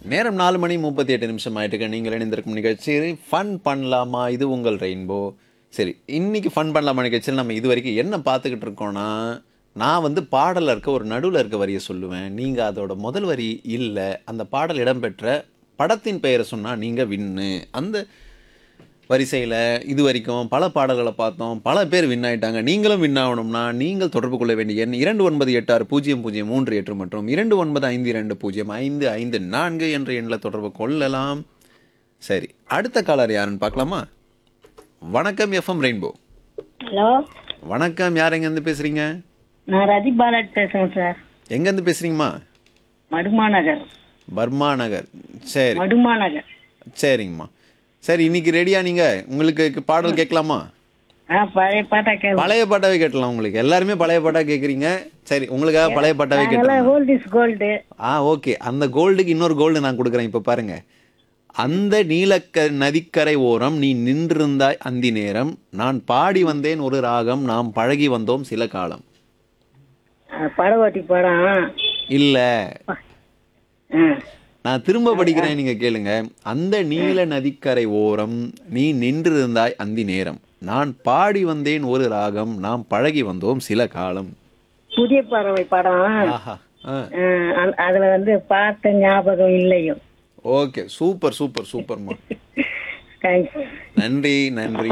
நேரம் நாலு மணி முப்பத்தி எட்டு நிமிஷம் ஆயிட்டுருக்கு நீங்கள் இணைந்திருக்கும் நிகழ்ச்சி ஃபன் பண்ணலாமா இது உங்கள் ரெயின்போ சரி இன்னைக்கு ஃபன் பண்ணலாமா நிகழ்ச்சியில் நம்ம இது வரைக்கும் என்ன பார்த்துக்கிட்டு இருக்கோம்னா நான் வந்து பாடலில் இருக்க ஒரு நடுவில் இருக்க வரியை சொல்லுவேன் நீங்கள் அதோட முதல் வரி இல்லை அந்த பாடல் இடம்பெற்ற படத்தின் பெயரை சொன்னால் நீங்கள் வின்னு அந்த வரிசையில் இது வரைக்கும் பல பாடல்களை பார்த்தோம் பல பேர் வின் ஆயிட்டாங்க நீங்களும் வின் ஆகணும்னா நீங்கள் தொடர்பு கொள்ள வேண்டிய எண் இரண்டு ஒன்பது எட்டு ஆறு பூஜ்ஜியம் பூஜ்ஜியம் மூன்று எட்டு மற்றும் இரண்டு ஒன்பது ஐந்து இரண்டு பூஜ்ஜியம் ஐந்து ஐந்து நான்கு என்ற எண்ணில் தொடர்பு கொள்ளலாம் சரி அடுத்த காலர் யாருன்னு பார்க்கலாமா வணக்கம் எஃப்எம் ரெயின்போ ஹலோ வணக்கம் யார் எங்கேருந்து பேசுகிறீங்க நான் ரதி பாலாஜ் பேசுறேன் சார் எங்கேருந்து பேசுகிறீங்கம்மா மடுமா நகர் பர்மா நகர் சரி மடுமா நகர் சரிங்கம்மா சரி இன்னைக்கு ரெடியா நீங்கள் உங்களுக்கு பாடல் கேட்கலாமா ஆ பழைய பாட்டா கேள்வி பழைய பாட்டாவே கேட்டலாம் உங்களுக்கு எல்லாருமே பழைய பாட்டா கேக்குறீங்க சரி உங்களுக்காக பழைய பாட்டாவே கேட்டலாம் கோல்ட் இஸ் கோல்டு ஆ ஓகே அந்த கோல்டுக்கு இன்னொரு கோல்டு நான் கொடுக்குறேன் இப்போ பாருங்க அந்த நீலக்க நதிக்கரை ஓரம் நீ நின்றிருந்தாய் அந்தி நேரம் நான் பாடி வந்தேன் ஒரு ராகம் நாம் பழகி வந்தோம் சில காலம் படவாட்டி படம் இல்ல ஆ நான் திரும்ப படிக்கிறேன் நீங்க கேளுங்க அந்த நீல நதிக்கரை ஓரம் நீ நின்றிருந்தாய் அந்தி நேரம் நான் பாடி வந்தேன் ஒரு ராகம் நாம் பழகி வந்தோம் சில காலம் புதிய பறவை படம் ஆஹா ஆ ஆ, அந்த- அதுல வந்து பார்த்த ஞாபகம் இல்லையோ ஓகே சூப்பர் சூப்பர் சூப்பர்மா தேங்க்ஸ் நன்றி நன்றி